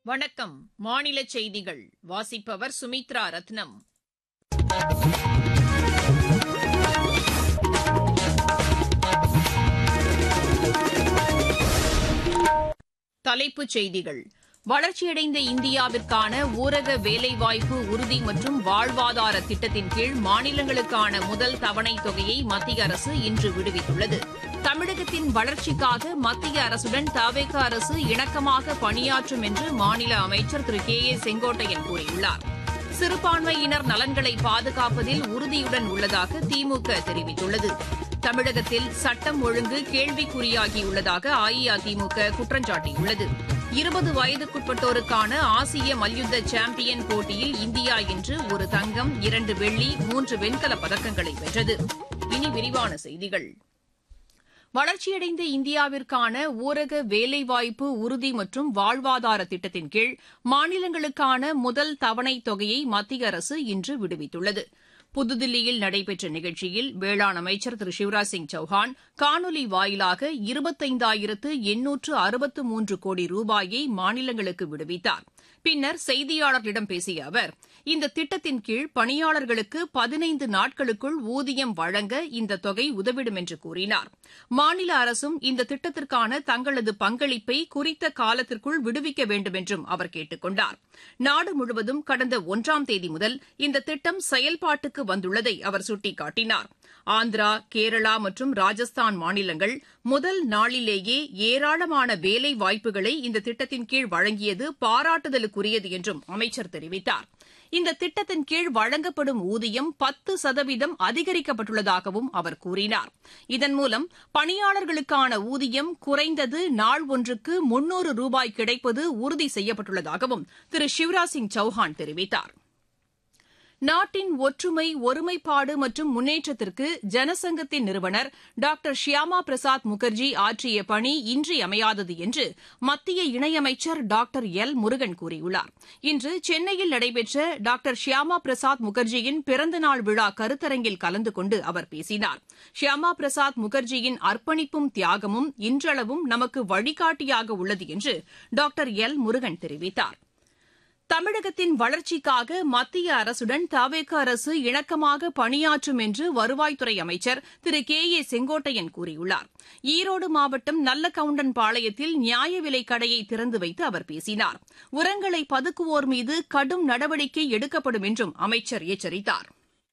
வணக்கம் மாநில செய்திகள் வாசிப்பவர் சுமித்ரா ரத்னம் தலைப்புச் செய்திகள் வளர்ச்சியடைந்த இந்தியாவிற்கான ஊரக வேலைவாய்ப்பு உறுதி மற்றும் வாழ்வாதார திட்டத்தின் கீழ் மாநிலங்களுக்கான முதல் தவணைத் தொகையை மத்திய அரசு இன்று விடுவித்துள்ளது தமிழகத்தின் வளர்ச்சிக்காக மத்திய அரசுடன் தவேக அரசு இணக்கமாக பணியாற்றும் என்று மாநில அமைச்சர் திரு கே ஏ செங்கோட்டையன் கூறியுள்ளார் சிறுபான்மையினர் நலன்களை பாதுகாப்பதில் உறுதியுடன் உள்ளதாக திமுக தெரிவித்துள்ளது தமிழகத்தில் சட்டம் ஒழுங்கு கேள்விக்குறியாகியுள்ளதாக அஇஅதிமுக குற்றம் சாட்டியுள்ளது இருபது வயதுக்குட்பட்டோருக்கான ஆசிய மல்யுத்த சாம்பியன் போட்டியில் இந்தியா இன்று ஒரு தங்கம் இரண்டு வெள்ளி மூன்று வெண்கலப் பதக்கங்களை வென்றது இனி விரிவான செய்திகள் வளர்ச்சியடைந்த இந்தியாவிற்கான ஊரக வேலைவாய்ப்பு உறுதி மற்றும் வாழ்வாதார திட்டத்தின் கீழ் மாநிலங்களுக்கான முதல் தவணைத் தொகையை மத்திய அரசு இன்று விடுவித்துள்ளது புதுதில்லியில் நடைபெற்ற நிகழ்ச்சியில் வேளாண் அமைச்சர் திரு சிவராஜ் சிங் சௌஹான் காணொலி வாயிலாக இருபத்தைந்தாயிரத்து எண்ணூற்று அறுபத்து மூன்று கோடி ரூபாயை மாநிலங்களுக்கு விடுவித்தார் பின்னர் செய்தியாளர்களிடம் பேசிய அவர் இந்த திட்டத்தின் கீழ் பணியாளர்களுக்கு பதினைந்து நாட்களுக்குள் ஊதியம் வழங்க இந்த தொகை உதவிடும் என்று கூறினார் மாநில அரசும் இந்த திட்டத்திற்கான தங்களது பங்களிப்பை குறித்த காலத்திற்குள் விடுவிக்க வேண்டும் என்றும் அவர் கேட்டுக் கொண்டார் நாடு முழுவதும் கடந்த ஒன்றாம் தேதி முதல் இந்த திட்டம் செயல்பாட்டுக்கு வந்துள்ளதை அவர் சுட்டிக்காட்டினார் ஆந்திரா கேரளா மற்றும் ராஜஸ்தான் மாநிலங்கள் முதல் நாளிலேயே ஏராளமான வேலை வாய்ப்புகளை இந்த திட்டத்தின் கீழ் வழங்கியது பாராட்டுதலுக்குரியது என்றும் அமைச்சர் தெரிவித்தார் இந்த திட்டத்தின் கீழ் வழங்கப்படும் ஊதியம் பத்து சதவீதம் அதிகரிக்கப்பட்டுள்ளதாகவும் அவர் கூறினார் இதன் மூலம் பணியாளர்களுக்கான ஊதியம் குறைந்தது நாள் ஒன்றுக்கு முன்னூறு ரூபாய் கிடைப்பது உறுதி செய்யப்பட்டுள்ளதாகவும் திரு சிவராஜ் சிங் சௌஹான் தெரிவித்தார் நாட்டின் ஒற்றுமை ஒருமைப்பாடு மற்றும் முன்னேற்றத்திற்கு ஜனசங்கத்தின் நிறுவனர் டாக்டர் ஷியாமா பிரசாத் முகர்ஜி ஆற்றிய பணி இன்றியமையாதது என்று மத்திய இணையமைச்சர் டாக்டர் எல் முருகன் கூறியுள்ளார் இன்று சென்னையில் நடைபெற்ற டாக்டர் ஷியாமா பிரசாத் முகர்ஜியின் பிறந்தநாள் விழா கருத்தரங்கில் கலந்து கொண்டு அவர் பேசினார் ஷியாமா பிரசாத் முகர்ஜியின் அர்ப்பணிப்பும் தியாகமும் இன்றளவும் நமக்கு வழிகாட்டியாக உள்ளது என்று டாக்டர் எல் முருகன் தெரிவித்தாா் தமிழகத்தின் வளர்ச்சிக்காக மத்திய அரசுடன் தவேக அரசு இணக்கமாக பணியாற்றும் என்று வருவாய்த்துறை அமைச்சர் திரு கே ஏ செங்கோட்டையன் கூறியுள்ளார் ஈரோடு மாவட்டம் நல்லகவுண்டன் பாளையத்தில் நியாய விலைக் கடையை திறந்து வைத்து அவர் பேசினார் உரங்களை பதுக்குவோர் மீது கடும் நடவடிக்கை எடுக்கப்படும் என்றும் அமைச்சர் எச்சரித்தார்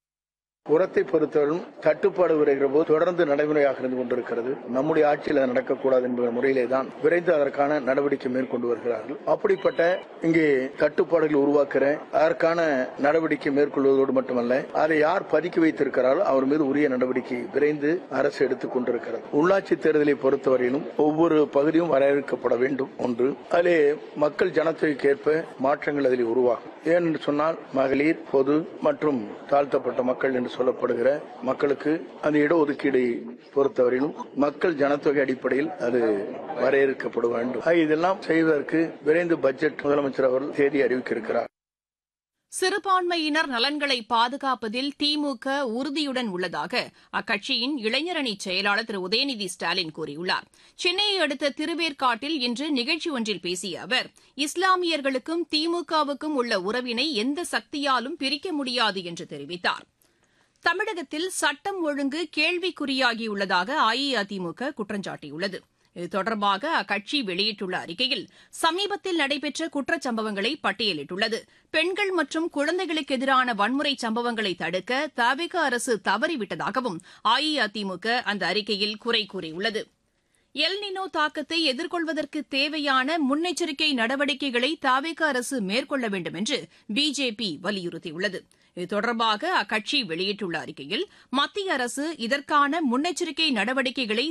உரத்தை பொறுத்தவரையும் தட்டுப்பாடு வருகிற போது தொடர்ந்து நடைமுறையாக இருந்து கொண்டிருக்கிறது நம்முடைய ஆட்சியில் அது நடக்கக்கூடாது என்கிற முறையிலே தான் விரைந்து அதற்கான நடவடிக்கை மேற்கொண்டு வருகிறார்கள் அப்படிப்பட்ட இங்கே கட்டுப்பாடுகள் உருவாக்குற அதற்கான நடவடிக்கை மேற்கொள்வதோடு மட்டுமல்ல அதை யார் பதுக்கி வைத்திருக்கிறாரோ அவர் மீது உரிய நடவடிக்கை விரைந்து அரசு எடுத்துக் கொண்டிருக்கிறது உள்ளாட்சி தேர்தலை பொறுத்தவரையிலும் ஒவ்வொரு பகுதியும் வரையறுக்கப்பட வேண்டும் ஒன்று அதிலே மக்கள் ஜனத்தொகைக்கு ஏற்ப மாற்றங்கள் அதில் உருவாகும் ஏனென்று சொன்னால் மகளிர் பொது மற்றும் தாழ்த்தப்பட்ட மக்கள் என்று சொல்லப்படுகிற மக்களுக்கு அந்த இடஒதுக்கீடை பொறுத்தவரையிலும் மக்கள் ஜனத்தொகை அடிப்படையில் அது வரையறுக்கப்பட வேண்டும் இதெல்லாம் செய்வதற்கு விரைந்து பட்ஜெட் முதலமைச்சர் அவர்கள் தேதி அறிவிக்க இருக்கிறார் சிறுபான்மையினர் நலன்களை பாதுகாப்பதில் திமுக உறுதியுடன் உள்ளதாக அக்கட்சியின் இளைஞரணி செயலாளர் திரு உதயநிதி ஸ்டாலின் கூறியுள்ளார் சென்னையை அடுத்த திருவேற்காட்டில் இன்று நிகழ்ச்சி ஒன்றில் பேசிய அவர் இஸ்லாமியர்களுக்கும் திமுகவுக்கும் உள்ள உறவினை எந்த சக்தியாலும் பிரிக்க முடியாது என்று தெரிவித்தார் தமிழகத்தில் சட்டம் ஒழுங்கு கேள்விக்குறியாகியுள்ளதாக அஇஅதிமுக குற்றம் சாட்டியுள்ளது இது தொடர்பாக அக்கட்சி வெளியிட்டுள்ள அறிக்கையில் சமீபத்தில் நடைபெற்ற குற்றச்சம்பவங்களை பட்டியலிட்டுள்ளது பெண்கள் மற்றும் குழந்தைகளுக்கு எதிரான வன்முறை சம்பவங்களை தடுக்க தவிக அரசு தவறிவிட்டதாகவும் அஇஅதிமுக அந்த அறிக்கையில் குறை கூறியுள்ளது எல்னினோ தாக்கத்தை எதிர்கொள்வதற்கு தேவையான முன்னெச்சரிக்கை நடவடிக்கைகளை தாவேக அரசு மேற்கொள்ள வேண்டும் என்று பிஜேபி வலியுறுத்தியுள்ளது இது தொடர்பாக அக்கட்சி வெளியிட்டுள்ள அறிக்கையில் மத்திய அரசு இதற்கான முன்னெச்சரிக்கை நடவடிக்கைகளை